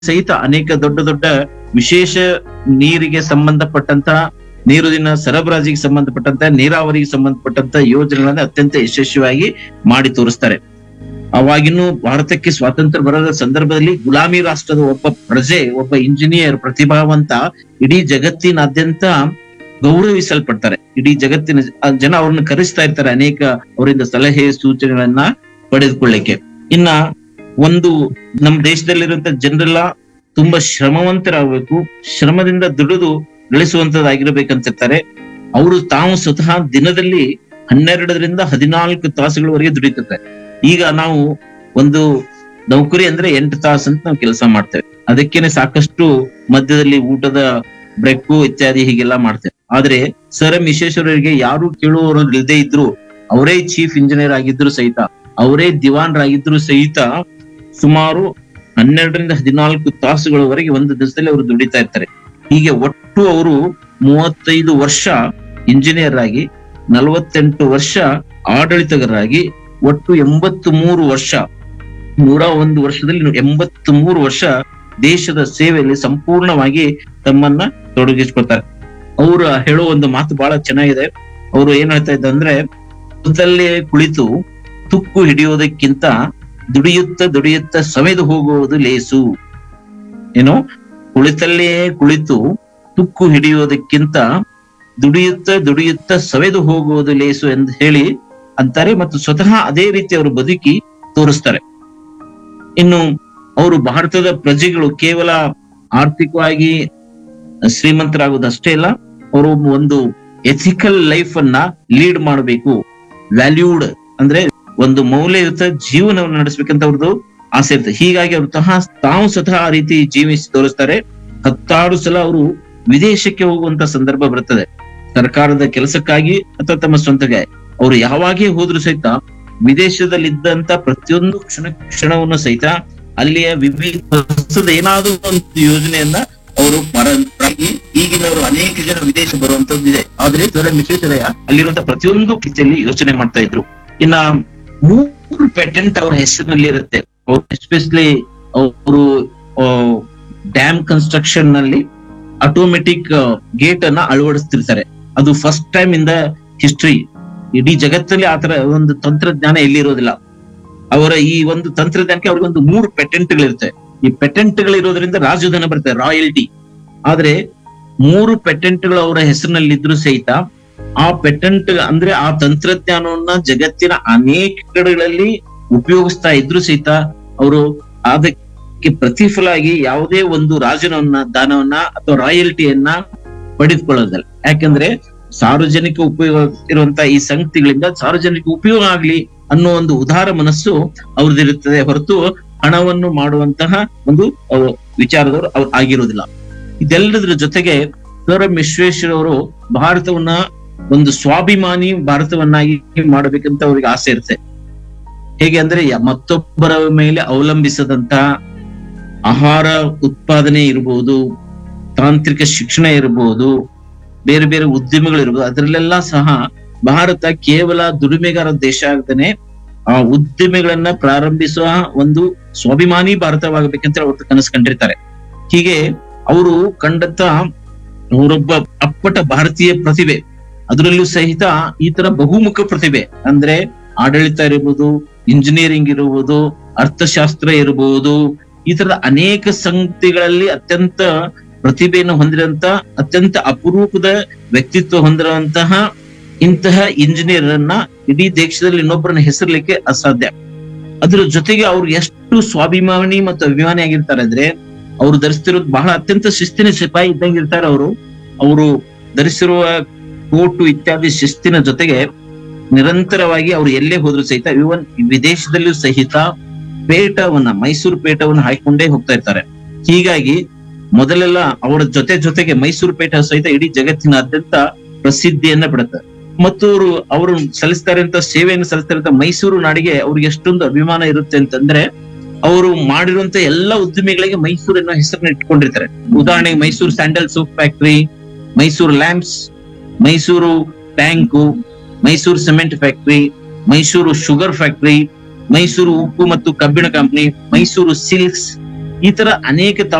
ಸಹಿತ ಅನೇಕ ದೊಡ್ಡ ದೊಡ್ಡ ವಿಶೇಷ ನೀರಿಗೆ ಸಂಬಂಧಪಟ್ಟಂತ ನೀರಿನ ಸರಬರಾಜಿಗೆ ಸಂಬಂಧಪಟ್ಟಂತ ನೀರಾವರಿಗೆ ಸಂಬಂಧಪಟ್ಟಂತ ಯೋಜನೆಗಳನ್ನ ಅತ್ಯಂತ ಯಶಸ್ವಿಯಾಗಿ ಮಾಡಿ ತೋರಿಸ್ತಾರೆ ಅವಾಗಿನ್ನು ಭಾರತಕ್ಕೆ ಸ್ವಾತಂತ್ರ್ಯ ಬರದ ಸಂದರ್ಭದಲ್ಲಿ ಗುಲಾಮಿ ರಾಷ್ಟ್ರದ ಒಬ್ಬ ಪ್ರಜೆ ಒಬ್ಬ ಇಂಜಿನಿಯರ್ ಪ್ರತಿಭಾವಂತ ಇಡೀ ಜಗತ್ತಿನಾದ್ಯಂತ ಗೌರವಿಸಲ್ಪಡ್ತಾರೆ ಇಡೀ ಜಗತ್ತಿನ ಜ- ಜನ ಅವ್ರನ್ನ ಕರೆಸ್ತಾ ಇರ್ತಾರೆ ಅನೇಕ ಅವರಿಂದ ಸಲಹೆ ಸೂಚನೆಗಳನ್ನ ಪಡೆದುಕೊಳ್ಳಿಕ್ಕೆ ಇನ್ನ ಒಂದು ನಮ್ಮ ದೇಶದಲ್ಲಿರುವಂತ ಜನರೆಲ್ಲ ತುಂಬಾ ಶ್ರಮವಂತರಾಗಬೇಕು ಶ್ರಮದಿಂದ ದುಡಿದು ಗಳಿಸುವಂತದ್ದಾಗಿರ್ಬೇಕಂತಿರ್ತಾರೆ ಅವರು ತಾವು ಸ್ವತಃ ದಿನದಲ್ಲಿ ಹನ್ನೆರಡರಿಂದ ಹದಿನಾಲ್ಕು ತಾಸುಗಳವರೆಗೆ ದುಡಿತಿರ್ತಾರೆ ಈಗ ನಾವು ಒಂದು ನೌಕರಿ ಅಂದ್ರೆ ಎಂಟು ತಾಸು ಅಂತ ನಾವು ಕೆಲಸ ಮಾಡ್ತೇವೆ ಅದಕ್ಕೇನೆ ಸಾಕಷ್ಟು ಮಧ್ಯದಲ್ಲಿ ಊಟದ ಬ್ರೇಕು ಇತ್ಯಾದಿ ಹೀಗೆಲ್ಲ ಮಾಡ್ತೇವೆ ಆದ್ರೆ ಸರ್ ಎಂ ವಿಶ್ವೇಶ್ವರರಿಗೆ ಯಾರು ಕೇಳುವವರು ಇಲ್ಲದೆ ಇದ್ರು ಅವರೇ ಚೀಫ್ ಇಂಜಿನಿಯರ್ ಆಗಿದ್ರು ಸಹಿತ ಅವರೇ ದಿವಾನ್ರಾಗಿದ್ರು ಸಹಿತ ಸುಮಾರು ಹನ್ನೆರಡರಿಂದ ಹದಿನಾಲ್ಕು ತಾಸುಗಳವರೆಗೆ ಒಂದು ದಿವಸದಲ್ಲಿ ಅವರು ದುಡಿತಾ ಇರ್ತಾರೆ ಹೀಗೆ ಒಟ್ಟು ಅವರು ಮೂವತ್ತೈದು ವರ್ಷ ಇಂಜಿನಿಯರ್ ಆಗಿ ನಲವತ್ತೆಂಟು ವರ್ಷ ಆಡಳಿತಗಾರರಾಗಿ ಒಟ್ಟು ಎಂಬತ್ತು ಮೂರು ವರ್ಷ ನೂರ ಒಂದು ವರ್ಷದಲ್ಲಿ ಎಂಬತ್ತು ಮೂರು ವರ್ಷ ದೇಶದ ಸೇವೆಯಲ್ಲಿ ಸಂಪೂರ್ಣವಾಗಿ ತಮ್ಮನ್ನ ತೊಡಗಿಸ್ಕೊತಾರೆ ಅವರು ಹೇಳೋ ಒಂದು ಮಾತು ಬಹಳ ಚೆನ್ನಾಗಿದೆ ಅವರು ಏನ್ ಹೇಳ್ತಾ ಇದ್ದ ಅಂದ್ರೆ ಕುಳಿತಲ್ಲೇ ಕುಳಿತು ತುಕ್ಕು ಹಿಡಿಯೋದಕ್ಕಿಂತ ದುಡಿಯುತ್ತ ದುಡಿಯುತ್ತ ಸವೆದು ಹೋಗುವುದು ಲೇಸು ಏನು ಕುಳಿತಲ್ಲೇ ಕುಳಿತು ತುಕ್ಕು ಹಿಡಿಯೋದಕ್ಕಿಂತ ದುಡಿಯುತ್ತ ದುಡಿಯುತ್ತ ಸವೆದು ಹೋಗುವುದು ಲೇಸು ಎಂದು ಹೇಳಿ ಅಂತಾರೆ ಮತ್ತು ಸ್ವತಃ ಅದೇ ರೀತಿ ಅವರು ಬದುಕಿ ತೋರಿಸ್ತಾರೆ ಇನ್ನು ಅವರು ಭಾರತದ ಪ್ರಜೆಗಳು ಕೇವಲ ಆರ್ಥಿಕವಾಗಿ ಶ್ರೀಮಂತರಾಗುವುದಷ್ಟೇ ಅಲ್ಲ ಅವರು ಒಂದು ಎಥಿಕಲ್ ಲೈಫ್ ಅನ್ನ ಲೀಡ್ ಮಾಡಬೇಕು ವ್ಯಾಲ್ಯೂಡ್ ಅಂದ್ರೆ ಒಂದು ಮೌಲ್ಯಯುತ ಜೀವನವನ್ನು ನಡೆಸಬೇಕಂತ ಅವ್ರದ್ದು ಆಸೆ ಇರ್ತದೆ ಹೀಗಾಗಿ ಅವರು ತಹ ತಾವು ಸ್ವತಃ ಆ ರೀತಿ ಜೀವಿಸಿ ತೋರಿಸ್ತಾರೆ ಹತ್ತಾರು ಸಲ ಅವರು ವಿದೇಶಕ್ಕೆ ಹೋಗುವಂತ ಸಂದರ್ಭ ಬರ್ತದೆ ಸರ್ಕಾರದ ಕೆಲಸಕ್ಕಾಗಿ ಅಥವಾ ತಮ್ಮ ಸ್ವಂತಕ್ಕೆ ಅವರು ಯಾವಾಗೇ ಹೋದ್ರು ಸಹಿತ ವಿದೇಶದಲ್ಲಿದ್ದಂತ ಪ್ರತಿಯೊಂದು ಕ್ಷಣ ಕ್ಷಣವನ್ನು ಸಹಿತ ಅಲ್ಲಿಯ ವಿವಿಧ ಹೊಸದ ಏನಾದ್ರೂ ಒಂದು ಯೋಜನೆಯನ್ನ ಅವರು ಪರಂಪರಾಗಿ ಈಗಿನವರು ಅನೇಕ ಜನ ವಿದೇಶ ಬರುವಂತದ್ದು ಇದೆ ಆದ್ರೆ ಸರ್ ಎಂ ವಿಶ್ವೇಶ್ವರಯ್ಯ ಅಲ್ಲಿರುವಂತ ಪ್ರತಿಯೊಂದು ರೀತಿಯಲ್ಲಿ ಯೋಚನೆ ಮಾಡ್ತಾ ಇದ್ರು ಇನ್ನ ಮೂರು ಪೇಟೆಂಟ್ ಅವರ ಹೆಸರಿನಲ್ಲಿ ಇರುತ್ತೆ ಎಸ್ಪೆಷಲಿ ಅವರು ಡ್ಯಾಮ್ ಕನ್ಸ್ಟ್ರಕ್ಷನ್ ನಲ್ಲಿ ಆಟೋಮೆಟಿಕ್ ಗೇಟ್ ಅನ್ನ ಅಳವಡಿಸ್ತಿರ್ತಾರೆ ಅದು first time in the history ಇಡೀ ಜಗತ್ತಲ್ಲಿ ಆತರ ಒಂದು ತಂತ್ರಜ್ಞಾನ ಎಲ್ಲಿರೋದಿಲ್ಲ ಅವರ ಈ ಒಂದು ತಂತ್ರಜ್ಞಾನಕ್ಕೆ ಅವ್ರಿಗೆ ಒಂದು ಮೂರು ಪೇಟೆಂಟ್ಗಳಿರುತ್ತೆ ಈ ಪೇಟೆಂಟ್ಗಳು ಇರೋದ್ರಿಂದ ರಾಜಧನ ಬರುತ್ತೆ ರಾಯಲ್ಟಿ ಆದ್ರೆ ಮೂರು ಪೇಟೆಂಟ್ಗಳು ಅವರ ಹೆಸರಿನಲ್ಲಿದ್ರು ಸಹಿತ ಆ ಪೇಟೆಂಟ್ ಅಂದ್ರೆ ಆ ತಂತ್ರಜ್ಞಾನವನ್ನ ಜಗತ್ತಿನ ಅನೇಕ ಕಡೆಗಳಲ್ಲಿ ಉಪಯೋಗಿಸ್ತಾ ಇದ್ರು ಸಹಿತ ಅವರು ಅದಕ್ಕೆ ಪ್ರತಿಫಲ ಆಗಿ ಯಾವುದೇ ಒಂದು ರಾಜನವನ್ನ ದಾನವನ್ನ ಅಥವಾ ರಾಯಲ್ಟಿಯನ್ನ ಪಡೆದುಕೊಳ್ಳೋದಲ್ಲ ಯಾಕಂದ್ರೆ ಸಾರ್ವಜನಿಕ ಉಪಯೋಗ ಇರುವಂತ ಈ ಸಂಗತಿಗಳಿಂದ ಸಾರ್ವಜನಿಕ ಉಪಯೋಗ ಆಗ್ಲಿ ಅನ್ನೋ ಒಂದು ಉದಾರ ಮನಸ್ಸು ಅವ್ರದ್ದಿರುತ್ತದೆ ಹೊರತು ಹಣವನ್ನು ಮಾಡುವಂತಹ ಒಂದು ಅಹ್, ವಿಚಾರದವರು ಅವ್ರು ಆಗಿರೋದಿಲ್ಲ ಇದೆಲ್ಲದರ ಜೊತೆಗೆ ಸರ್ ಎಂ ವಿಶ್ವೇಶ್ವರ ಅವರು ಭಾರತವನ್ನ ಒಂದು ಸ್ವಾಭಿಮಾನಿ ಭಾರತವನ್ನಾಗಿ ಮಾಡಬೇಕಂತ ಅವ್ರಿಗೆ ಆಸೆ ಇರುತ್ತೆ ಹೇಗೆ ಅಂದ್ರೆ ಯ- ಮತ್ತೊಬ್ಬರ ಮೇಲೆ ಅವಲಂಬಿಸದಂತ ಆಹಾರ ಉತ್ಪಾದನೆ ಇರಬಹುದು ತಾಂತ್ರಿಕ ಶಿಕ್ಷಣ ಇರಬಹುದು ಬೇರೆ ಬೇರೆ ಉದ್ಯಮಗಳಿರ್ಬೋದು ಅದರಲ್ಲೆಲ್ಲ ಸಹ ಭಾರತ ಕೇವಲ ದುಡಿಮೆಗಾರ ದೇಶ ಆಗದೇನೆ ಆ ಉದ್ದಿಮೆಗಳನ್ನ ಪ್ರಾರಂಭಿಸುವ ಒಂದು ಸ್ವಾಭಿಮಾನಿ ಭಾರತವಾಗಬೇಕಂತ ಅವರು ಕನಸು ಕಂಡಿರ್ತಾರೆ ಹೀಗೆ ಅವರು ಕಂಡಂತ ಅವರೊಬ್ಬ ಅಪ್ಪಟ ಭಾರತೀಯ ಪ್ರತಿಭೆ ಅದರಲ್ಲೂ ಸಹಿತ ಈ ತರ ಬಹುಮುಖ ಪ್ರತಿಭೆ ಅಂದ್ರೆ ಆಡಳಿತ ಇರಬಹುದು ಇಂಜಿನಿಯರಿಂಗ್ ಇರಬಹುದು ಅರ್ಥಶಾಸ್ತ್ರ ಇರಬಹುದು ಈ ತರದ ಅನೇಕ ಸಂಗತಿಗಳಲ್ಲಿ ಅತ್ಯಂತ ಪ್ರತಿಭೆಯನ್ನು ಹೊಂದಿರುವಂತ ಅತ್ಯಂತ ಅಪರೂಪದ ವ್ಯಕ್ತಿತ್ವ ಹೊಂದಿರುವಂತಹ ಇಂತಹ ಇಂಜಿನಿಯರ್ ಅನ್ನ ಇಡೀ ದೇಶದಲ್ಲಿ ಇನ್ನೊಬ್ಬರನ್ನ ಹೆಸರ್ಲಿಕ್ಕೆ ಅಸಾಧ್ಯ ಅದ್ರ ಜೊತೆಗೆ ಅವ್ರು ಎಷ್ಟು ಸ್ವಾಭಿಮಾನಿ ಮತ್ತು ಅಭಿಮಾನಿ ಆಗಿರ್ತಾರೆ ಅಂದ್ರೆ ಅವ್ರು ಧರಿಸ್ತಿರೋದು ಬಹಳ ಅತ್ಯಂತ ಶಿಸ್ತಿನ ಸಿಪಾಯಿ ಇದ್ದಂಗೆ ಇರ್ತಾರೆ ಅವರು ಅವರು ಧರಿಸಿರುವ ಕೋಟು ಇತ್ಯಾದಿ ಶಿಸ್ತಿನ ಜೊತೆಗೆ ನಿರಂತರವಾಗಿ ಅವ್ರು ಎಲ್ಲೇ ಹೋದ್ರು ಸಹಿತ ಇವನ್ ವಿದೇಶದಲ್ಲೂ ಸಹಿತ ಪೇಟವನ್ನ ಮೈಸೂರು ಪೇಟವನ್ನ ಹಾಕೊಂಡೇ ಹೋಗ್ತಾ ಇರ್ತಾರೆ ಹೀಗಾಗಿ ಮೊದಲೆಲ್ಲ ಅವರ ಜೊತೆ ಜೊತೆಗೆ ಮೈಸೂರು ಪೇಟ ಸಹಿತ ಇಡೀ ಜಗತ್ತಿನಾದ್ಯಂತ ಪ್ರಸಿದ್ಧಿಯನ್ನ ಪಡುತ್ತೆ ಮತ್ತು ಅವರು ಅವರು ಸಲ್ಲಿಸ್ತಾರೆ ಅಂತ ಸೇವೆಯನ್ನು ಸಲ್ಲಿಸ್ತಾರೆ ಅಂತ ಮೈಸೂರು ನಾಡಿಗೆ ಅವ್ರಿಗೆ ಎಷ್ಟೊಂದು ಅಭಿಮಾನ ಇರುತ್ತೆ ಅಂತಂದ್ರೆ ಅವರು ಮಾಡಿರುವಂತ ಎಲ್ಲಾ ಉದ್ದಿಮೆಗಳಿಗೆ ಮೈಸೂರು ಅನ್ನೋ ಹೆಸರನ್ನ ಇಟ್ಕೊಂಡಿರ್ತಾರೆ ಉದಾಹರಣೆಗೆ Mysuru sandal soap factory Mysuru lamps Mysuru tank Mysuru cement factory Mysuru sugar factory Mysuru ಉಪ್ಪು ಮತ್ತು ಕಬ್ಬಿಣ ಕಂಪನಿ ಮೈಸೂರು ಸಿಲ್ಕ್ಸ್ ಈ ತರ ಅನೇಕ